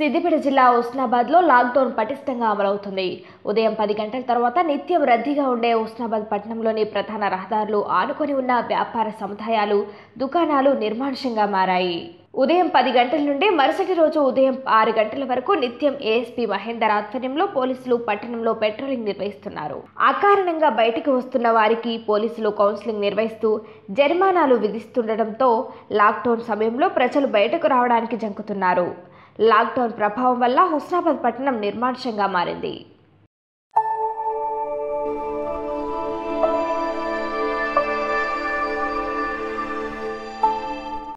సిద్దిపేట జిల్లా ఉస్నాబాద్లో లాక్డౌన్ పటిష్టంగా అమలవుతుంది ఉదయం పది గంటల తర్వాత నిత్యం రద్దీగా ఉండే ఉస్నాబాద్ పట్టణంలోని ప్రధాన రహదారులు ఆనుకొని ఉన్న వ్యాపార సముదాయాలు దుకాణాలు నిర్మానుష్యంగా మారాయి ఉదయం పది గంటల నుండి మరుసటి రోజు ఉదయం ఆరు గంటల వరకు నిత్యం ఏఎస్పీ మహేందర్ ఆధ్వర్యంలో పోలీసులు పట్టణంలో పెట్రోలింగ్ నిర్వహిస్తున్నారు అకారణంగా బయటకు వస్తున్న వారికి పోలీసులు కౌన్సిలింగ్ నిర్వహిస్తూ జరిమానాలు విధిస్తుండటంతో లాక్డౌన్ సమయంలో ప్రజలు బయటకు రావడానికి జంకుతున్నారు లాక్డౌన్ ప్రభావం వల్ల హుస్నాబాద్ పట్టణం నిర్మానుష్యంగా మారింది